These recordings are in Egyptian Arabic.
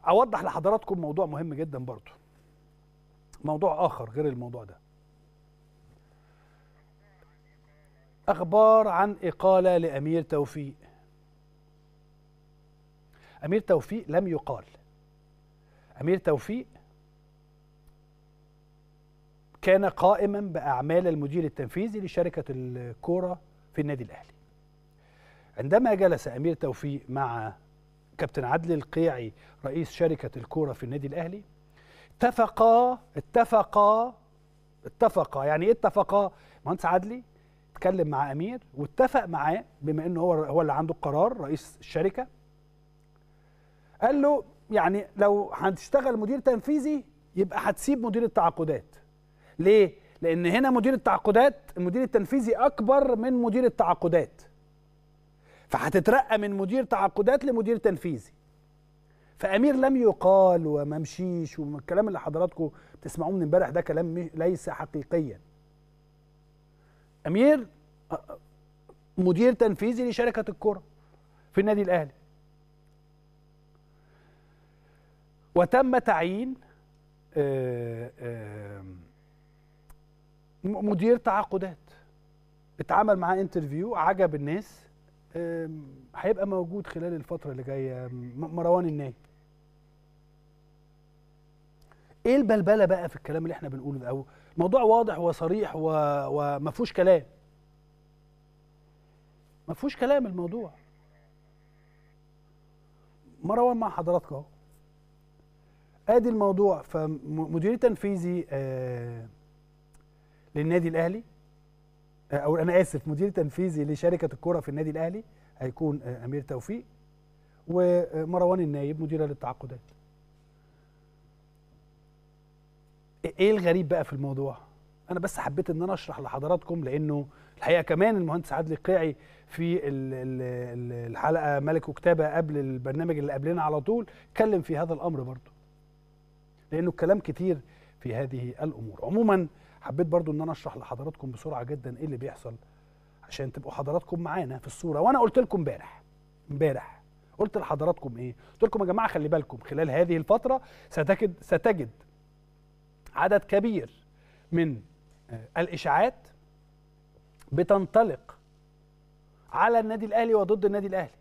اوضح لحضراتكم موضوع مهم جدا برضو موضوع اخر غير الموضوع ده اخبار عن اقاله لامير توفيق امير توفيق لم يقال امير توفيق كان قائما باعمال المدير التنفيذي لشركه الكوره في النادي الاهلي عندما جلس امير توفيق مع كابتن عدلي القيعي رئيس شركه الكوره في النادي الاهلي اتفقا اتفقا اتفقا يعني ايه اتفقا مهندس عدلي اتكلم مع امير واتفق معاه بما انه هو هو اللي عنده القرار رئيس الشركه قال له يعني لو هتشتغل مدير تنفيذي يبقى هتسيب مدير التعاقدات ليه لان هنا مدير التعاقدات المدير التنفيذي اكبر من مدير التعاقدات فهتترقى من مدير تعاقدات لمدير تنفيذي فامير لم يقال وما مشيش والكلام اللي حضراتكم بتسمعوه من امبارح ده كلام ليس حقيقيا امير مدير تنفيذي لشركه الكره في النادي الاهلي وتم تعيين مدير تعاقدات اتعمل معاه انترفيو عجب الناس هيبقى موجود خلال الفترة اللي جاية مروان الناي ايه البلبلة بقى في الكلام اللي احنا بنقوله ده او الموضوع واضح وصريح و... وما فيهوش كلام ما فيهوش كلام الموضوع مروان مع حضراتكم اهو ادي الموضوع فمدير تنفيذي آه للنادي الاهلي او انا اسف مدير تنفيذي لشركه الكره في النادي الاهلي هيكون امير توفيق ومروان النايب مدير للتعاقدات ايه الغريب بقى في الموضوع انا بس حبيت ان انا اشرح لحضراتكم لانه الحقيقه كمان المهندس عادل القيعي في الحلقه ملك وكتابه قبل البرنامج اللي قبلنا على طول اتكلم في هذا الامر برضه لانه الكلام كتير في هذه الامور عموما حبيت برضو ان انا اشرح لحضراتكم بسرعه جدا ايه اللي بيحصل عشان تبقوا حضراتكم معانا في الصوره وانا قلت لكم امبارح امبارح قلت لحضراتكم ايه قلت لكم يا جماعه خلي بالكم خلال هذه الفتره ستجد ستجد عدد كبير من الاشاعات بتنطلق على النادي الاهلي وضد النادي الاهلي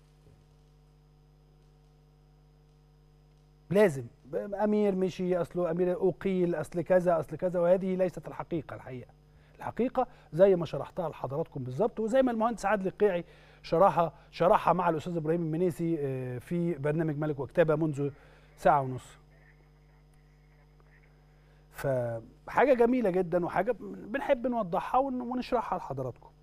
لازم امير مشي اصله امير اقيل اصل كذا اصل كذا وهذه ليست الحقيقه الحقيقه الحقيقه زي ما شرحتها لحضراتكم بالظبط وزي ما المهندس عادل القيعي شرحها شرحها مع الاستاذ ابراهيم المنيسي في برنامج ملك وكتابه منذ ساعه ونص فحاجه جميله جدا وحاجه بنحب نوضحها ونشرحها لحضراتكم